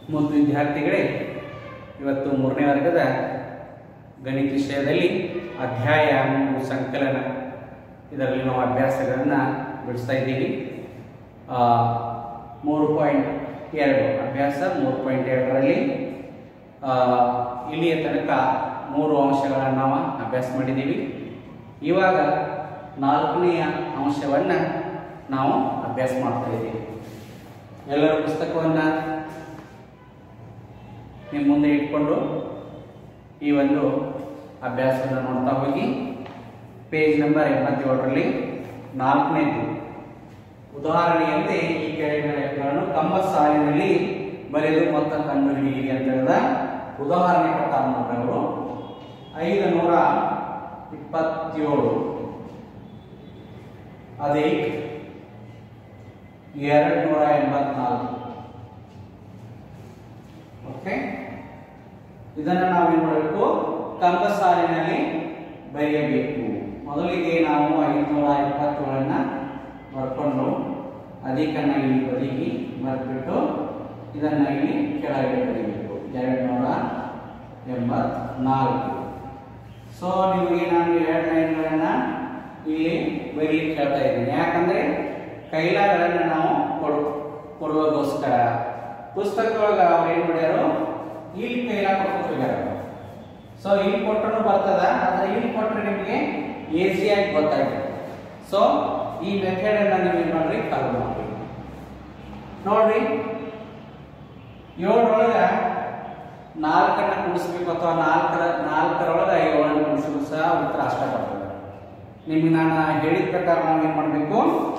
ಮತ್ತು ವಿದ್ಯಾರ್ಥಿಗಳೇ ಇವತ್ತು ಮೂರನೇ ವರ್ಗದ ಗಣಿತ ವಿಷಯದಲ್ಲಿ ಅಧ್ಯಾಯ ಮೂರು ಸಂಕಲನ ಇದರಲ್ಲಿ ನಾವು ಅಭ್ಯಾಸಗಳನ್ನು ಬಿಡಿಸ್ತಾ ಇದ್ದೀವಿ ಆ, ಮೂರು ಪಾಯಿಂಟ್ ಎರಡು ಅಭ್ಯಾಸ ಮೂರು ಪಾಯಿಂಟ್ ಎರಡರಲ್ಲಿ ಆ, ಇಲ್ಲಿಯ ತನಕ ಮೂರು ಅಂಶಗಳನ್ನು ನಾವು ಅಭ್ಯಾಸ ಮಾಡಿದ್ದೀವಿ ಇವಾಗ ನಾಲ್ಕನೆಯ ಅಂಶವನ್ನು ನಾವು ಅಭ್ಯಾಸ ಮಾಡ್ತಾ ಇದ್ದೀವಿ ಎಲ್ಲರ ಪುಸ್ತಕವನ್ನು ನಿಮ್ಮ ಮುಂದೆ ಇಟ್ಕೊಂಡು ಈ ಒಂದು ಅಭ್ಯಾಸವನ್ನು ನೋಡ್ತಾ ಹೋಗಿ ಪೇಜ್ ನಂಬರ್ ಎಂಬತ್ತೇಳರಲ್ಲಿ ನಾಲ್ಕನೇದು ಉದಾಹರಣೆಯಂತೆ ಈ ಕೆಳಗಿನ ಲೆಕ್ಕಗಳನ್ನು ಕಂಬ ಸಾಲಿನಲ್ಲಿ ಬರೆದು ಮೊತ್ತ ಕಂಡುಹಿಡಿಯಿರಿ ಅಂತ ಹೇಳಿದ ಉದಾಹರಣೆ ಕೊಟ್ಟಾರ ನೋಡ್ರಿ ಅವರು ಐದು ನೂರ ಇಪ್ಪತ್ತೇಳು ಅದೇ ಎರಡು ನೂರ ಎಂಬತ್ನಾಲ್ಕು ಓಕೆ ಇದನ್ನು ನಾವು ಏನು ಮಾಡಬೇಕು ಕಂಬ ಸಾಲಿನಲ್ಲಿ ಬರೆಯಬೇಕು ಮೊದಲಿಗೆ ನಾವು ಐದುನೂರ ಇಪ್ಪತ್ತೇಳನ್ನ ಬರ್ಕೊಂಡು ಅದಕ್ಕನ್ನ ಇಲ್ಲಿ ಬದಿಗೆ ಬರ್ಬಿಟ್ಟು ಇದನ್ನ ಇಲ್ಲಿ ಕೆಳಗೆ ಬರೀಬೇಕು ಎರಡು ನೂರ ಎಂಬತ್ನಾಲ್ಕು ಸೊ ನಿಮಗೆ ನಾನು ಎರಡು ಲೈನ್ಗಳನ್ನ ಇಲ್ಲಿ ಬರೀಲಿಕ್ಕೆ ಹೇಳ್ತಾ ಇದ್ದೀನಿ ಯಾಕಂದ್ರೆ ಕೈಲಾಗಳನ್ನು ನಾವು ಕೊಡು ಕೊಡುವಗೋಸ್ಕರ ಪುಸ್ತಕದೊಳಗೆ ಅವ್ರು ಏನು ಮಾಡ್ಯಾರು ಇಲ್ಲಿ ಕೈಲ ಕೊಟ್ಟು ಹೋಗ್ಯಾರ ಸೊ ಇಲ್ಲಿ ಕೊಟ್ಟರು ಬರ್ತದ ಆದ್ರೆ ಇಲ್ಲಿ ಕೊಟ್ಟರೆ ನಿಮಗೆ ಈಸಿಯಾಗಿ ಗೊತ್ತಾಗುತ್ತೆ ಸೊ ಈ ಮೆಥಡ್ ಅನ್ನ ನೀವು ಏನ್ ಮಾಡ್ರಿ ಕಲ್ ಮಾಡ್ರಿ ನೋಡ್ರಿ ಏಳರೊಳಗ ನಾಲ್ಕನ್ನ ಕೂಡಿಸ್ಬೇಕು ಅಥವಾ ನಾಲ್ಕರ ನಾಲ್ಕರೊಳಗ ಏಳನ್ನ ಕೂಡಿಸಿದ್ರು ಸಹ ಉತ್ತರ ಅಷ್ಟ ಬರ್ತದೆ ನಿಮ್ಗೆ ನಾನು ಹೇಳಿದ ಪ್ರಕಾರ ನಾವು ಏನ್ ಮಾಡಬೇಕು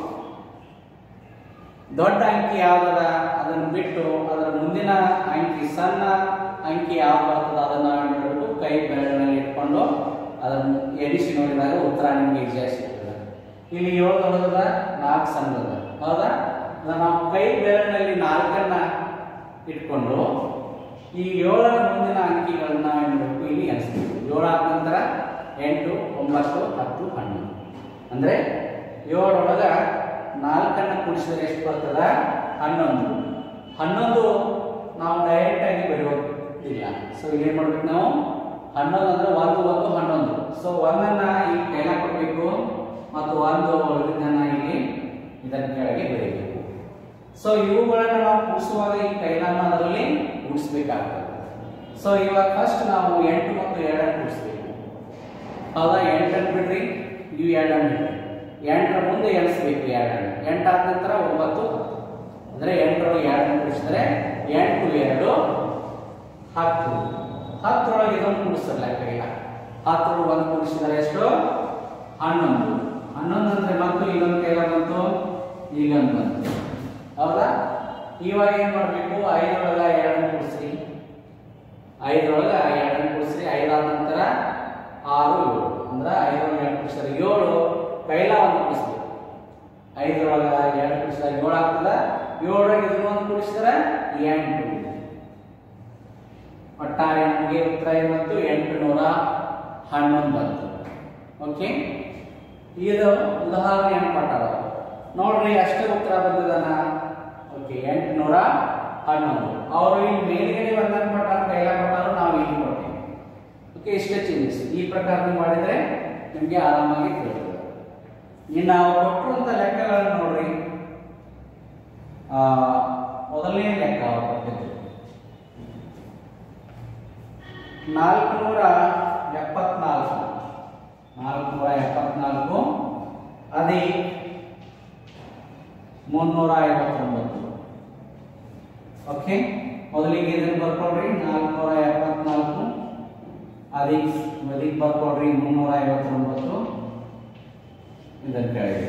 ದೊಡ್ಡ ಅಂಕಿ ಯಾವ್ದದ ಅದನ್ನು ಬಿಟ್ಟು ಅದರ ಮುಂದಿನ ಅಂಕಿ ಸಣ್ಣ ಅಂಕಿ ಯಾವ್ದು ಬರ್ತದ ಅದನ್ನ ನಾವೇನ್ ಮಾಡಬೇಕು ಕೈ ಬೆರಳಿನಲ್ಲಿ ಇಟ್ಕೊಂಡು ಅದನ್ನು ಎಣಿಸಿ ನೋಡಿದಾಗ ಉತ್ತರ ನಿಮ್ಗೆ ಈಸಿಯಾಗಿ ಸಿಗ್ತದೆ ಇಲ್ಲಿ ಏಳು ದೊಡ್ಡದ ನಾಲ್ಕು ಸಣ್ಣದ ಹೌದಾ ಅದನ್ನ ನಾವು ಕೈ ಬೆರಳಿನಲ್ಲಿ ನಾಲ್ಕನ್ನ ಇಟ್ಕೊಂಡು ಈ ಏಳರ ಮುಂದಿನ ಅಂಕಿಗಳನ್ನ ಏನ್ ಮಾಡಬೇಕು ಇಲ್ಲಿ ಎಣಿಸ್ಬೇಕು ಏಳು ಆದ ನಂತರ ಎಂಟು ಒಂಬತ್ತು ಹತ್ತು ಹನ್ನೊಂದು ಅಂದ್ರೆ ಏಳರೊಳಗ ನಾಲ್ಕನ್ನ ಕೂಡಿಸಿದ್ರೆ ಎಷ್ಟು ಬರ್ತದ ಹನ್ನೊಂದು ಹನ್ನೊಂದು ನಾವು ಡೈರೆಕ್ಟ್ ಆಗಿ ಬರೆಯೋದಿಲ್ಲ ಸೊ ಇಲ್ಲಿ ಏನ್ ಮಾಡ್ಬೇಕು ನಾವು ಹನ್ನೊಂದು ಅಂದ್ರೆ ಒಂದು ಒಂದು ಹನ್ನೊಂದು ಸೊ ಒಂದನ್ನ ಇಲ್ಲಿ ಕೈಲ ಕೊಡ್ಬೇಕು ಮತ್ತು ಒಂದು ಉಳಿದಿದ್ದನ್ನ ಇಲ್ಲಿ ಇದರ ಕೆಳಗೆ ಬರೀಬೇಕು ಸೊ ಇವುಗಳನ್ನ ನಾವು ಕೂಡಿಸುವಾಗ ಈ ಕೈಲನ್ನ ಅದರಲ್ಲಿ ಕೂಡಿಸ್ಬೇಕಾಗ್ತದೆ ಸೊ ಇವಾಗ ಫಸ್ಟ್ ನಾವು ಎಂಟು ಮತ್ತು ಎರಡನ್ನು ಕೂಡಿಸ್ಬೇಕು ಹೌದಾ ಎಂಟನ್ನು ಬಿಡ್ರಿ ನೀವು ಎರಡನ್ನು ಬಿಡ್ರಿ ಎಂಟರ ಮುಂದೆ ಎಣಿಸ್ಬೇಕು ಎರಡನ್ನು ಎಂಟಾದ ನಂತರ ಒಂಬತ್ತು ಅಂದ್ರೆ ಎಂಟರೊಳಗೆ ಎರಡನ್ನು ಕೂಡಿಸಿದ್ರೆ ಎಂಟು ಎರಡು ಹತ್ತು ಹತ್ತರೊಳಗೆ ಇದನ್ನು ಕೂಡಿಸಲ್ಲ ಕೈಲ ಹತ್ತರೊಳಗೆ ಒಂದು ಕೂಡಿಸಿದರೆ ಎಷ್ಟು ಹನ್ನೊಂದು ಹನ್ನೊಂದು ಅಂದ್ರೆ ಮತ್ತು ಇದೊಂದು ಕೈಲ ಬಂತು ಈಗೊಂದು ಬಂತು ಹೌದಾ ಇವಾಗ ಏನ್ ಮಾಡ್ಬೇಕು ಐದರೊಳಗ ಎರಡನ್ನು ಕೂಡಿಸ್ರಿ ಐದರೊಳಗ ಎರಡನ್ನು ಕೂಡಿಸ್ರಿ ಐದಾದ ನಂತರ ಆರು ಏಳು ಅಂದ್ರ ಐದರೊಳಗೆ ಎರಡು ಕೂಡಿಸಿದ್ರೆ ಏಳು ಕೈಲ ಒಂದು ಕೂಡಿಸ್ಬೇಕು ಐದರೊಳಗ ಎರಡು ಕೂಡಿಸಿದ್ರೆ ಏಳು ಆಗ್ತದ ಏಳರೊಳಗೆ ಇದನ್ನ ಒಂದು ಕೂಡಿಸಿದ್ರೆ ಎಂಟು ಒಟ್ಟಾರೆ ನಮಗೆ ಉತ್ತರ ಏನು ಬಂತು ಎಂಟು ನೂರ ಹನ್ನೊಂದು ಬಂತು ಓಕೆ ಇದು ಉದಾಹರಣೆಯನ್ನು ಕೊಟ್ಟಾರ ನೋಡ್ರಿ ಅಷ್ಟೇ ಉತ್ತರ ಬಂದದನ ಓಕೆ ಎಂಟು ನೂರ ಹನ್ನೊಂದು ಅವರು ಇಲ್ಲಿ ಮೇಲ್ಗಡೆ ಒಂದನ್ನು ಕೊಟ್ಟಾರ ಕೈಲ ಕೊಟ್ಟಾರು ನಾವು ಇಲ್ಲಿ ಕೊಡ್ತೀವಿ ಓಕೆ ಇಷ್ಟೇ ಚೇಂಜಸ್ ಈ ಪ್ರಕಾರ ನೀವು ಮಾಡಿದ್ರೆ ನಿಮಗೆ ಆರಾಮಾಗಿ ತಿಳಿತದೆ ಇನ್ನು ನಾವು ಕೊಟ್ಟಿರುವಂಥ ಲೆಕ್ಕಗಳನ್ನು ನೋಡ್ರಿ ಆ, ಮೊದಲನೇ ಲೆಕ್ಕ ಅವ್ರು ಕೊಟ್ಟಿದ್ದು ನಾಲ್ಕುನೂರ ಎಪ್ಪತ್ನಾಲ್ಕು ನಾಲ್ಕುನೂರ ಎಪ್ಪತ್ನಾಲ್ಕು ಅದೇ ಮುನ್ನೂರ ಐವತ್ತೊಂಬತ್ತು ಓಕೆ ಮೊದಲಿಗೆ ಇದನ್ನು ಬರ್ಕೊಳ್ರಿ ನಾಲ್ಕುನೂರ ಎಪ್ಪತ್ನಾಲ್ಕು ಅದಕ್ಕೆ ಅದಕ್ಕೆ ಬರ್ಕೊಳ್ರಿ ಮುನ್ನೂರ ಐವತ್ತೊಂಬತ್ತು ಇದರ ಕೆಳಗೆ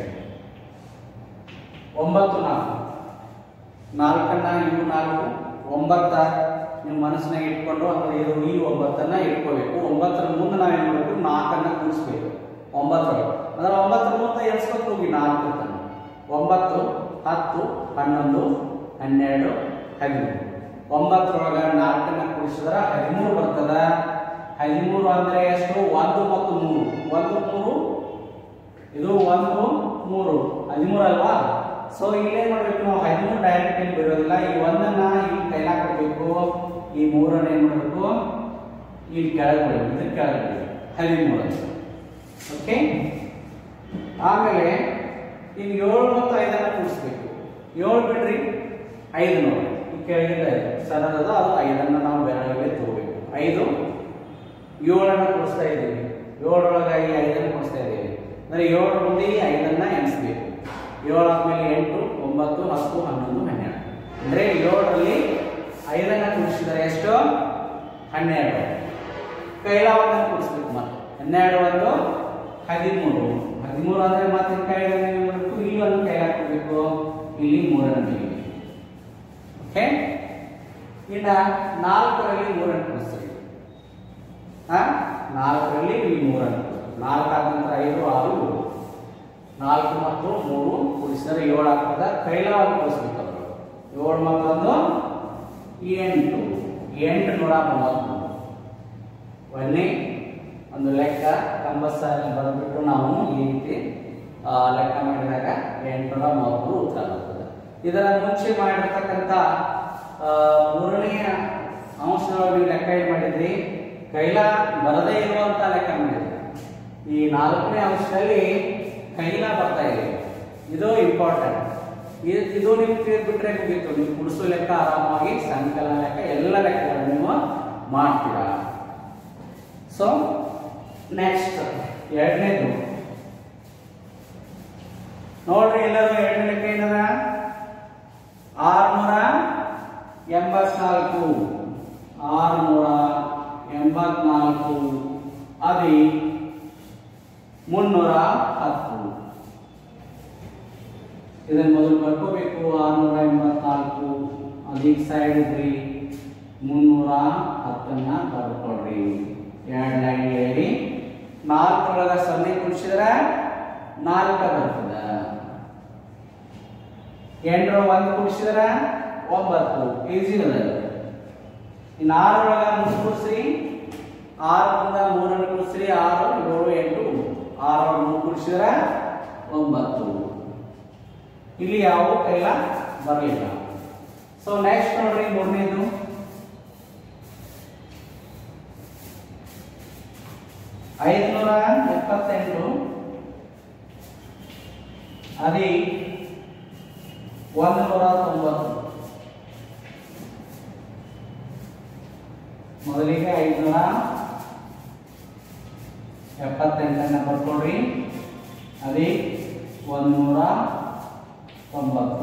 ಒಂಬತ್ತು ನಾಲ್ಕು ನಾಲ್ಕನ್ನ ಇವು ನಾಲ್ಕು ಒಂಬತ್ತ ನಿಮ್ಮ ಮನಸ್ಸಿನಾಗ ಇಟ್ಕೊಂಡು ಅಂದ್ರೆ ಇದು ಈ ಒಂಬತ್ತನ್ನ ಇಟ್ಕೋಬೇಕು ಒಂಬತ್ತರ ಮುಂದೆ ನಾವು ಏನು ಮಾಡಬೇಕು ನಾಲ್ಕನ್ನ ಕೂಡಿಸ್ಬೇಕು ಒಂಬತ್ತರೊಳಗೆ ಅಂದ್ರೆ ಒಂಬತ್ತರ ಮುಂದೆ ಎಣಿಸ್ಕೊಂಡು ಹೋಗಿ ನಾಲ್ಕು ತನಕ ಒಂಬತ್ತು ಹತ್ತು ಹನ್ನೊಂದು ಹನ್ನೆರಡು ಹದಿಮೂರು ಒಂಬತ್ತರೊಳಗೆ ನಾಲ್ಕನ್ನ ಕೂಡಿಸಿದ್ರೆ ಹದಿಮೂರು ಬರ್ತದ ಹದಿಮೂರು ಅಂದ್ರೆ ಎಷ್ಟು ಒಂದು ಮತ್ತು ಮೂರು ಒಂದು ಮೂರು ಇದು ಒಂದು ಮೂರು ಹದಿಮೂರು ಅಲ್ವಾ ಸೊ ಇಲ್ಲೇನ್ ಮಾಡ್ಬೇಕು ನಾವು ಹದಿಮೂರು ಡೈರೆಕ್ಟ್ ಇಲ್ಲಿ ಬರೋದಿಲ್ಲ ಈ ಒಂದನ್ನ ಇಲ್ಲಿ ಕೈಲಾಗ ಕೊಡ್ಬೇಕು ಈ ಮೂರನ್ನು ಏನ್ ಮಾಡಬೇಕು ಇಲ್ಲಿ ಕೆಳಗೆ ಬಿಡಬೇಕು ಇದ್ರ ಕೆಳಗೆ ಬಿಡಬೇಕು ಹದಿಮೂರು ಅಂತ ಓಕೆ ಆಮೇಲೆ ಇನ್ನು ಏಳು ಮತ್ತು ಐದನ್ನು ಕೂಡಿಸ್ಬೇಕು ಏಳು ಬಿಡ್ರಿ ಐದು ನೋಡಿ ಈ ಕೆಳಗಿಂದ ಐದು ಸಣ್ಣದದ ಅದು ಐದನ್ನು ನಾವು ಬೇರೆ ತಗೋಬೇಕು ಐದು ಏಳನ್ನು ಕೂಡಿಸ್ತಾ ಇದ್ದೀವಿ ಏಳರೊಳಗೆ ಈ ಐದನ್ನು ಕೂಡಿಸ್ತಾ ಇದ್ದೀವಿ ಅಂದರೆ ಏಳರ ಮುಂದೆ ಈ ಐದನ್ನ ಎಣಿಸ್ಬೇಕು ಏಳು ಆದ್ಮೇಲೆ ಎಂಟು ಒಂಬತ್ತು ಹತ್ತು ಹನ್ನೊಂದು ಹನ್ನೆರಡು ಅಂದರೆ ಏಳರಲ್ಲಿ ಐದನ್ನು ಕೂಡಿಸಿದರೆ ಎಷ್ಟು ಹನ್ನೆರಡು ಕೈಲಾವನ್ನು ಕೂಡಿಸ್ಬೇಕು ಮತ್ತೆ ಹನ್ನೆರಡು ಒಂದು ಹದಿಮೂರು ಹದಿಮೂರು ಅಂದ್ರೆ ಮತ್ತೆ ಕೈಲಾಗ ಏನು ಮಾಡಬೇಕು ಇಲ್ಲಿ ಒಂದು ಕೈ ಹಾಕಬೇಕು ಇಲ್ಲಿ ಮೂರನ್ನು ತೆಗಿಬೇಕು ಓಕೆ ಇನ್ನ ನಾಲ್ಕರಲ್ಲಿ ಮೂರನ್ನು ಕೂಡಿಸ್ತೀವಿ ಹಾ ನಾಲ್ಕರಲ್ಲಿ ಈ ಮೂರನ್ನು ನಾಲ್ಕು ಆದ ನಂತರ ಐದು ಆರು ಏಳು ನಾಲ್ಕು ಮತ್ತು ಮೂರು ಕೂಡಿಸಿದರೆ ಏಳು ಆಗ್ತದ ಕೈಲವನ್ನು ಕೂಡಿಸ್ಬೇಕು ಅವರು ಏಳು ಮತ್ತೊಂದು ಎಂಟು ಎಂಟು ನೂರ ಮೂವತ್ತ್ಮೂರು ಒಂದೇ ಒಂದು ಲೆಕ್ಕ ಕಂಬಸ್ಸಾಗಿ ಬರೆದ್ಬಿಟ್ಟು ನಾವು ಈ ರೀತಿ ಆ, ಲೆಕ್ಕ ಮಾಡಿದಾಗ ಎಂಟುನೂರ ಮೂವತ್ತ್ಮೂರು ಉತ್ತರ ಬರ್ತದೆ ಇದರ ಮುಂಚೆ ಮಾಡಿರ್ತಕ್ಕಂಥ ಆ, ಮೂರನೆಯ ಅಂಶದೊಳಗೆ ಲೆಕ್ಕ ಏನು ಮಾಡಿದ್ರಿ ಕೈಲ ಬರದೇ ಇರುವಂತ ಲೆಕ್ಕ ಮಾಡಿದ್ರಿ ಈ ನಾಲ್ಕನೇ ಅಂಶದಲ್ಲಿ ಕೈಲ ಬರ್ತಾ ಇದೆ ಇದು ಇಂಪಾರ್ಟೆಂಟ್ ಇದು ನೀವು ತಿಳಿದ್ಬಿಟ್ರೆ ಮುಗೀತು ನೀವು ಕುಡಿಸೋ ಲೆಕ್ಕ ಆರಾಮಾಗಿ ಸಂಕಲನ ಲೆಕ್ಕ ಎಲ್ಲ ಲೆಕ್ಕಗಳನ್ನು ನೀವು ಮಾಡ್ತೀರಾ ಸೊ ನೆಕ್ಸ್ಟ್ ಎರಡನೇದು ನೋಡ್ರಿ ಎಲ್ಲರೂ ಎರಡನೇ ಲೆಕ್ಕ ಏನದ ಆರ್ನೂರ ಎಂಬತ್ನಾಲ್ಕು ಆರ್ನೂರ ಎಂಬತ್ನಾಲ್ಕು ಅದಿ ಮುನ್ನೂರ ಹತ್ತು ಇದನ್ನ ಮೊದಲು ಬರ್ಕೋಬೇಕು ಆರ್ನೂರ ಎಂಬತ್ನಾಲ್ಕು ಅದೀಗ ಸೈಡ್ ಇದ್ರಿ ಮುನ್ನೂರ ಹತ್ತನ್ನ ಬರ್ಕೊಳ್ರಿ ಎರಡು ಲೈನ್ ಹೇಳಿ ನಾಲ್ಕರೊಳಗ ಸೊನ್ನೆ ಕುಡಿಸಿದ್ರೆ ನಾಲ್ಕ ಬರ್ತದ ಎಂಟರ ಒಂದು ಕುಡಿಸಿದ್ರೆ ಒಂಬತ್ತು ಈಸಿ ಅದ ಇನ್ನು ಆರರೊಳಗ ಮೂರು ಕುಡಿಸ್ರಿ ಆರರಿಂದ ಮೂರನ್ನು ಕುಡಿಸ್ರಿ ಆರು ಏಳು ಎಂಟು ಆರೊಳಗೆ ಮೂರು ಕುಡಿಸಿದ್ರೆ ಒಂಬತ್ತು ಇಲ್ಲಿ ಯಾವ ಕೈಲ ಬರಲಿಲ್ಲ ಸೊ ನೆಕ್ಸ್ಟ್ ನೋಡ್ರಿ ಮೂರನೇದು ಐದುನೂರ ಎಪ್ಪತ್ತೆಂಟು ಅದೇ ಒಂದು ನೂರ ತೊಂಬತ್ತು ಮೊದಲಿಗೆ ಐದುನೂರ ಎಪ್ಪತ್ತೆಂಟನ್ನು ಬರ್ಕೊಡ್ರಿ ಅದೇ ಒಂದು ನೂರ ತೊಂಬತ್ತು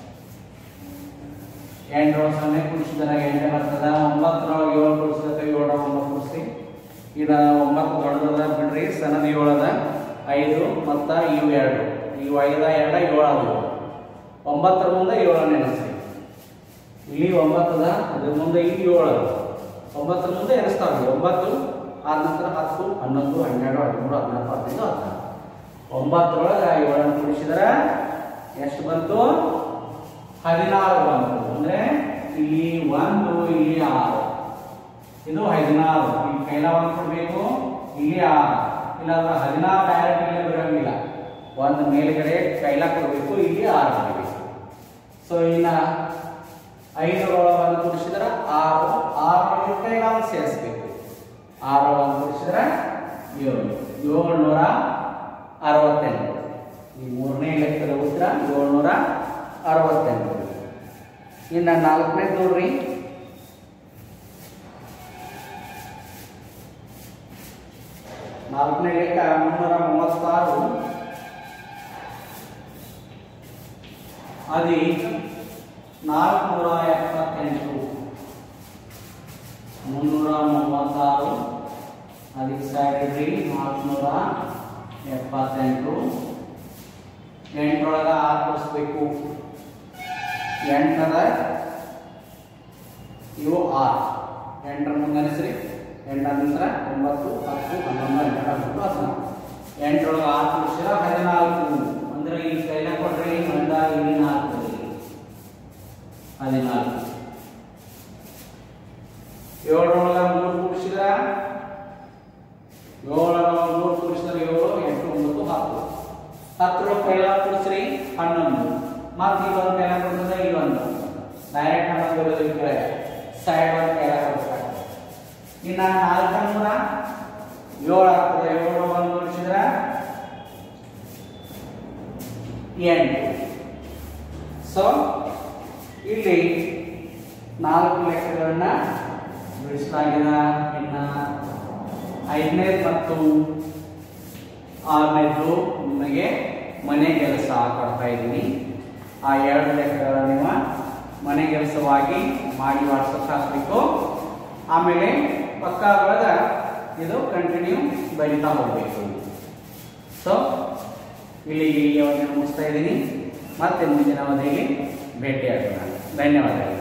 ಎಂಟರೊಳಗೆ ಸೊನ್ನೆ ಕುಡಿಸಿದಾಗ ಎಂಟೇ ಬರ್ತದ ಒಂಬತ್ತರೊಳಗೆ ಏಳು ಕುಡಿಸಿದಾಗ ಏಳರ ಒಂಬತ್ತು ಕುಡಿಸಿ ಈಗ ಒಂಬತ್ತು ದೊಡ್ಡದ ಬಿಡ್ರಿ ಸಣ್ಣದ ಏಳದ ಐದು ಮತ್ತು ಇವು ಎರಡು ಇವು ಐದ ಎರಡ ಏಳು ಅದು ಒಂಬತ್ತರ ಮುಂದೆ ಏಳು ನೆನೆಸಿ ಇಲ್ಲಿ ಒಂಬತ್ತದ ಅದ್ರ ಮುಂದೆ ಇಲ್ಲಿ ಏಳು ಅದ ಒಂಬತ್ತರ ಮುಂದೆ ಎನಿಸ್ತಾವೆ ಒಂಬತ್ತು ಆದ ನಂತರ ಹತ್ತು ಹನ್ನೊಂದು ಹನ್ನೆರಡು ಹದಿಮೂರು ಹದಿನಾಲ್ಕು ಹದಿನೈದು ಹದಿನಾರು ಒಂಬತ್ತರೊಳಗೆ ಏಳನ್ನು ಕುಡಿಸಿದ್ರೆ ಎಷ್ಟು ಬಂತು ಹದಿನಾರು ಬಂತು ಅಂದ್ರೆ ಇಲ್ಲಿ ಒಂದು ಇಲ್ಲಿ ಆರು ಇದು ಹದಿನಾರು ಇಲ್ಲಿ ಕೈಲ ಒಂದು ಕೊಡಬೇಕು ಇಲ್ಲಿ ಆರು ಇಲ್ಲಾಂದ್ರೆ ಹದಿನಾರು ಡೈರೆಕ್ಟ್ ಇಲ್ಲೇ ಬರೋಂಗಿಲ್ಲ ಒಂದು ಮೇಲ್ಗಡೆ ಕೈಲ ಕೊಡಬೇಕು ಇಲ್ಲಿ ಆರು ಬರಬೇಕು ಸೊ ಇನ್ನ ಐದರೊಳಗೆ ಒಂದು ಕುಡಿಸಿದ್ರೆ ಆರು ಆರೊಳಗೆ ಕೈಲ ಒಂದು ಸೇರಿಸ್ಬೇಕು ಆರೊಳಗೆ ಒಂದು ಕುಡಿಸಿದ್ರೆ ಏಳು ಏಳ್ನೂರ ಅರವತ್ತೆಂಟು ಈ ಮೂರನೇ ಲೆಕ್ಕದ ಉತ್ತರ ಏಳ್ನೂರ ಅರವತ್ತೆಂಟು ಇನ್ನು ನಾಲ್ಕನೇ ನೋಡ್ರಿ ನಾಲ್ಕನೇ ಲೆಕ್ಕ ಮುನ್ನೂರ ಮೂವತ್ತಾರು ಅದಿ ನಾಲ್ಕುನೂರ ಎಪ್ಪತ್ತೆಂಟು ಮುನ್ನೂರ ಮೂವತ್ತಾರು ಅದಕ್ಕೆ ಸೈಡ್ರಿ ನಾಲ್ಕುನೂರ ಎಪ್ಪತ್ತೆಂಟು ಎಂಟರೊಳಗೆ ಆರು ಕೂಡಿಸ್ಬೇಕು ಎಂಟರದ ಇವು ಆರು ಎಂಟರ ಮುಂದೆ ಅನಿಸ್ರಿ ಎಂಟರ ನಂತರ ಒಂಬತ್ತು ಹತ್ತು ಹನ್ನೊಂದು ಹನ್ನೆರಡು ಹದಿಮೂರು ಹದಿನಾಲ್ಕು ಎಂಟರೊಳಗೆ ಆರು ಕೂಡಿಸಿರ ಹದಿನಾಲ್ಕು ಅಂದ್ರೆ ಈ ಕೈಲ ಕೊಟ್ರೆ ಒಂದ ಇಲ್ಲಿ ನಾಲ್ಕು ಬರಲಿ ಹದಿನಾಲ್ಕು ಏಳರೊಳಗೆ ಮೂರು ಕೂಡಿಸಿದ್ರ ಏಳರೊಳಗೆ ಮೂರು ಕೂಡಿಸಿದ್ರೆ ಏಳು ಎಂಟು ಒಂಬತ್ತು ಹತ್ತು ಹತ್ತರೊಳಗೆ ಕೈಲ ಕೂಡಿಸ್ರಿ ಹನ್ನೊಂದು ಮತ್ತೆ ಇಲ್ಲೊಂದು ಕೈಲ ಕೊಡ್ತದೆ ಇಲ್ಲೊಂದು ಡೈರೆಕ್ಟ್ ಹನ್ನೊಂದು ಬರೋದು ಈ ಕಡೆ ಸೈಡ್ ಒಂದು ಕೈಲ ಕೊಡ್ತದೆ ಇನ್ನ ನಾಲ್ಕು ನೂರ ಏಳು ಆಗ್ತದೆ ಏಳು ಒಂದು ಗುಣಿಸಿದ್ರೆ ಎಂಟು ಸೊ ಇಲ್ಲಿ ನಾಲ್ಕು ಲೆಕ್ಕಗಳನ್ನ ಬಿಡಿಸಲಾಗಿದೆ ಇನ್ನ ಐದನೇದು ಮತ್ತು ಆರನೇದು ನಿಮಗೆ ಮನೆ ಕೆಲಸ ಕೊಡ್ತಾ ಇದ್ದೀನಿ ಆ ಎರಡು ಲೆಕ್ಕಗಳನ್ನು ನೀವು ಮನೆ ಕೆಲಸವಾಗಿ ಮಾಡಿ ವಾಟ್ಸಪ್ ಹಾಕಬೇಕು ಆಮೇಲೆ ಪಕ್ಕ ಒಳಗ ಇದು ಕಂಟಿನ್ಯೂ ಬರಿತಾ ಹೋಗಬೇಕು ಸೊ ಇಲ್ಲಿಗೆ ಈ ಅವಧಿಯನ್ನು ಮುಗಿಸ್ತಾ ಇದ್ದೀನಿ ಮತ್ತೆ ಮುಂದಿನ ಅವಧಿಯಲ್ಲಿ ಭೇಟಿಯಾಗೋಣ ಧನ್ಯವಾದಗಳು